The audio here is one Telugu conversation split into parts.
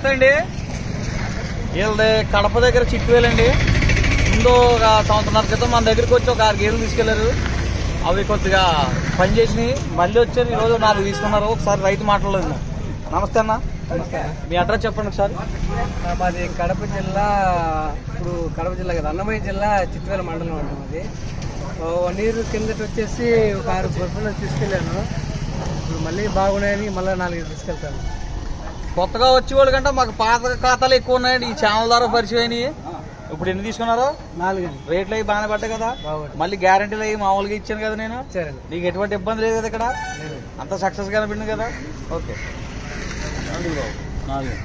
నమస్తే అండి వీళ్ళది కడప దగ్గర చిట్టువేలండి ముందు ఒక సంవత్సరాల క్రితం మన దగ్గరికి వచ్చి ఒక ఆరు గేదెలు తీసుకెళ్లారు అవి కొద్దిగా పనిచేసినాయి మళ్ళీ వచ్చారు ఈ రోజు నాలుగు తీసుకున్నారు ఒకసారి రైతు మాట్లాడలేదు నమస్తే అన్న మీ అడ్రస్ చెప్పండి ఒకసారి ఆ, మాది కడప జిల్లా ఇప్పుడు కడప జిల్లా కదా అన్నమయ్య జిల్లా చిత్వేల మండలం అండి మాది ఓ వన్ ఇయర్ కిందట వచ్చేసి ఒక ఆరు గొప్పలు తీసుకెళ్ళాను ఇప్పుడు మళ్ళీ బాగున్నాయని మళ్ళీ నాలుగు తీసుకెళ్తాను కొత్తగా వచ్చే వాళ్ళు కంటే మాకు పాత ఖాతాలు ఎక్కువ ఉన్నాయండి ఈ ఛానల్ ద్వారా పరిచయం అయినాయి ఇప్పుడు ఎన్ని తీసుకున్నారు నాలుగు అండి రేట్లు అవి బాగానే పడ్డాయి కదా బాగుంది మళ్ళీ గ్యారంటీలు అవి మామూలుగా ఇచ్చాను కదా నేను ఇచ్చారండి నీకు ఎటువంటి ఇబ్బంది లేదు కదా ఇక్కడ లేదు. అంత సక్సెస్ గా కనిపించింది కదా ఓకే నాలుగు బాబు. నాలుగు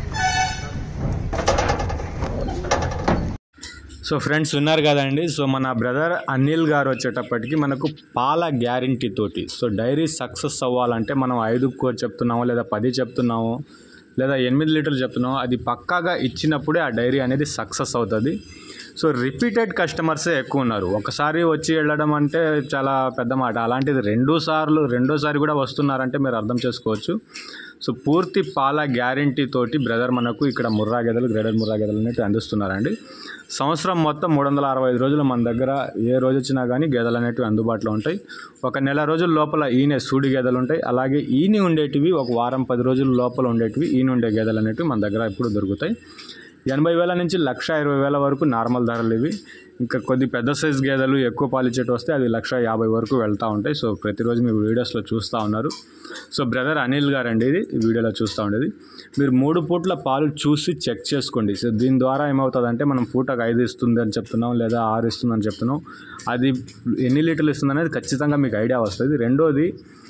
సో ఫ్రెండ్స్ ఉన్నారు కదండి సో మన బ్రదర్ అనిల్ గారు వచ్చేటప్పటికి మనకు పాల గ్యారంటీ తోటి సో డైరీ సక్సెస్ అవ్వాలంటే మనం ఐదు కో చెప్తున్నాము లేదా పది చెప్తున్నాము లేదా ఎనిమిది లీటర్లు చెప్తున్నాము అది పక్కాగా ఇచ్చినప్పుడే ఆ డైరీ అనేది సక్సెస్ అవుతుంది సో రిపీటెడ్ కస్టమర్సే ఎక్కువ ఉన్నారు ఒకసారి వచ్చి వెళ్ళడం అంటే చాలా పెద్ద మాట అలాంటిది రెండు సార్లు రెండోసారి కూడా వస్తున్నారంటే మీరు అర్థం చేసుకోవచ్చు సో పూర్తి పాల గ్యారంటీ తోటి బ్రదర్ మనకు ఇక్కడ ముర్రా గెదలు గ్రేడెడ్ ముర్రా గెదలు అనేవి అందిస్తున్నారండి సంవత్సరం మొత్తం మూడు వందల అరవై ఐదు రోజులు మన దగ్గర ఏ రోజు వచ్చినా కానీ గేదెలు అనేటివి అందుబాటులో ఉంటాయి ఒక నెల రోజుల లోపల ఈయన సూడి గేదెలు ఉంటాయి అలాగే ఈని ఉండేటివి ఒక వారం పది రోజుల లోపల ఉండేటివి ఈయన ఉండే గేదెలు అనేటివి మన దగ్గర ఎప్పుడు దొరుకుతాయి ఎనభై వేల నుంచి లక్ష ఇరవై వేల వరకు నార్మల్ ధరలు ఇవి ఇంకా కొద్ది పెద్ద సైజ్ గేదెలు ఎక్కువ పాలిచ్చేటి వస్తే అది లక్ష యాభై వరకు వెళ్తూ ఉంటాయి సో ప్రతిరోజు మీరు వీడియోస్లో చూస్తూ ఉన్నారు సో బ్రదర్ అనిల్ గారు అండి ఇది ఈ వీడియోలో చూస్తూ ఉండేది మీరు మూడు పూట్ల పాలు చూసి చెక్ చేసుకోండి సో దీని ద్వారా ఏమవుతుందంటే మనం పూటకు ఐదు ఇస్తుంది అని చెప్తున్నాం లేదా ఆరు ఇస్తుంది అని చెప్తున్నాం అది ఎన్ని లీటర్లు ఇస్తుంది అనేది ఖచ్చితంగా మీకు ఐడియా వస్తుంది రెండోది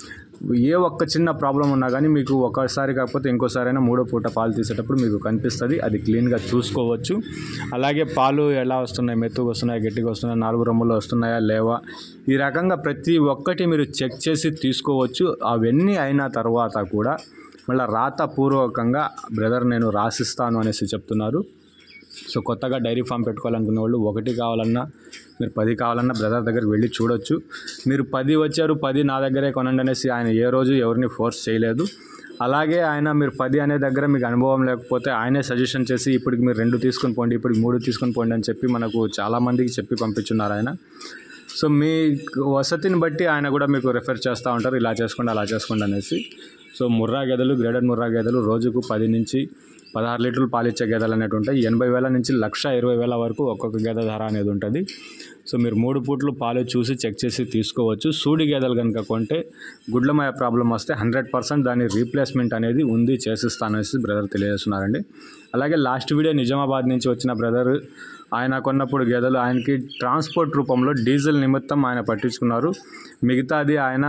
ఏ ఒక్క చిన్న ప్రాబ్లం ఉన్నా కానీ మీకు ఒకసారి కాకపోతే ఇంకోసారైనా మూడో పూట పాలు తీసేటప్పుడు మీకు కనిపిస్తుంది అది క్లీన్గా చూసుకోవచ్చు అలాగే పాలు ఎలా వస్తున్నాయి మెత్తుగా వస్తున్నాయా గట్టిగా వస్తున్నాయా నాలుగు రొమ్ములు వస్తున్నాయా లేవా ఈ రకంగా ప్రతి ఒక్కటి మీరు చెక్ చేసి తీసుకోవచ్చు అవన్నీ అయిన తర్వాత కూడా మళ్ళీ రాతపూర్వకంగా బ్రదర్ నేను రాసిస్తాను అనేసి చెప్తున్నారు సో కొత్తగా డైరీ ఫామ్ పెట్టుకోవాలనుకునే వాళ్ళు ఒకటి కావాలన్నా మీరు పది కావాలన్నా బ్రదర్ దగ్గరికి వెళ్ళి చూడొచ్చు మీరు పది వచ్చారు పది నా దగ్గరే కొనండి అనేసి ఆయన ఏ రోజు ఎవరిని ఫోర్స్ చేయలేదు అలాగే ఆయన మీరు పది అనే దగ్గర మీకు అనుభవం లేకపోతే ఆయనే సజెషన్ చేసి ఇప్పటికి మీరు రెండు తీసుకొని పోండి ఇప్పుడు మూడు తీసుకొని పోండి అని చెప్పి మనకు చాలామందికి చెప్పి పంపించున్నారు ఆయన సో మీ వసతిని బట్టి ఆయన కూడా మీకు రెఫర్ చేస్తూ ఉంటారు ఇలా చేసుకోండి అలా చేసుకోండి అనేసి సో ముర్రా గేదెలు గ్రేడెడ్ ముర్రా గేదెలు రోజుకు పది నుంచి పదహారు లీటర్లు పాలిచ్చే గేదెలు అనేవి ఉంటాయి ఎనభై వేల నుంచి లక్ష ఇరవై వేల వరకు ఒక్కొక్క గేదె ధర అనేది ఉంటుంది సో మీరు మూడు పూట్లు పాలు చూసి చెక్ చేసి తీసుకోవచ్చు సూడి గేదెలు కనుక కొంటే గుడ్లమయ ప్రాబ్లం వస్తే హండ్రెడ్ పర్సెంట్ దాని రీప్లేస్మెంట్ అనేది ఉంది చేసిస్తానేసి బ్రదర్ తెలియజేస్తున్నారండి అలాగే లాస్ట్ వీడియో నిజామాబాద్ నుంచి వచ్చిన బ్రదర్ ఆయన కొన్నప్పుడు గేదెలు ఆయనకి ట్రాన్స్పోర్ట్ రూపంలో డీజిల్ నిమిత్తం ఆయన పట్టించుకున్నారు మిగతాది ఆయన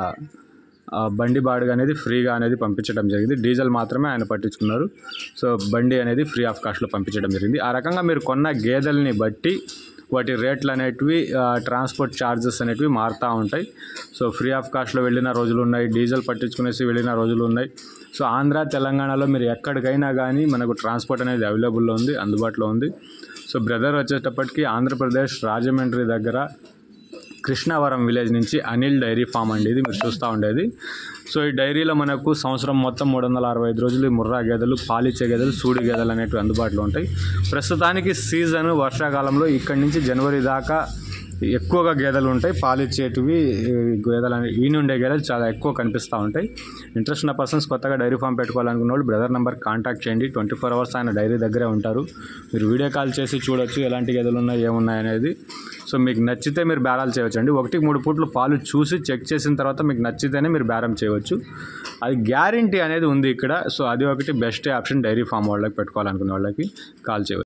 ఆ బండి బాడుగ అనేది ఫ్రీగా అనేది పంపించడం జరిగింది డీజిల్ మాత్రమే ఆయన పట్టించుకున్నారు సో బండి అనేది ఫ్రీ ఆఫ్ కాస్ట్లో పంపించడం జరిగింది ఆ రకంగా మీరు కొన్న గేదెల్ని బట్టి వాటి రేట్లు అనేటివి ఆ, ట్రాన్స్పోర్ట్ ఛార్జెస్ అనేటివి మారుతూ ఉంటాయి సో ఫ్రీ ఆఫ్ కాస్ట్లో వెళ్ళిన రోజులు ఉన్నాయి డీజిల్ పట్టించుకునేసి వెళ్ళిన రోజులు ఉన్నాయి సో ఆంధ్ర తెలంగాణలో మీరు ఎక్కడికైనా కానీ మనకు ట్రాన్స్పోర్ట్ అనేది అవైలబుల్లో ఉంది అందుబాటులో ఉంది సో బ్రదర్ వచ్చేటప్పటికి ఆంధ్రప్రదేశ్ రాజమండ్రి దగ్గర కృష్ణావరం విలేజ్ నుంచి అనిల్ డైరీ ఫామ్ అండి ఇది మీరు చూస్తూ ఉండేది సో ఈ డైరీలో మనకు సంవత్సరం మొత్తం మూడు వందల అరవై ఐదు రోజులు ఈ ముర్రా గేదెలు పాలిచ్చే గేదెలు సూడి గేదెలు అనేటివి అందుబాటులో ఉంటాయి ప్రస్తుతానికి సీజన్ వర్షాకాలంలో ఇక్కడి నుంచి జనవరి దాకా ఎక్కువగా గేదెలు ఉంటాయి పాలిచ్చేటివి ఈ గేదెలు అనే- ఈ నుండే గేదెలు చాలా ఎక్కువ కనిపిస్తూ ఉంటాయి ఇంట్రెస్ట్ ఉన్న పర్సన్స్ కొత్తగా డైరీ ఫామ్ పెట్టుకోవాలనుకున్న వాళ్ళు బ్రదర్ నెంబర్ కాంటాక్ట్ చేయండి ట్వంటీ ఫోర్ అవర్స్ ఆయన డైరీ దగ్గరే ఉంటారు మీరు వీడియో కాల్ చేసి చూడొచ్చు ఎలాంటి గేదెలు ఉన్నాయి ఏమున్నాయి అనేది సో మీకు నచ్చితే మీరు బేరాలు చేయవచ్చు అండి ఒకటికి మూడు పూట్లు పాలు చూసి చెక్ చేసిన తర్వాత మీకు నచ్చితేనే మీరు బేరం చేయవచ్చు అది గ్యారంటీ అనేది ఉంది ఇక్కడ సో అది ఒకటి బెస్ట్ ఆప్షన్ డైరీ ఫామ్ వాళ్ళకి పెట్టుకోవాలనుకునే వాళ్ళకి కాల్ చేయవచ్చు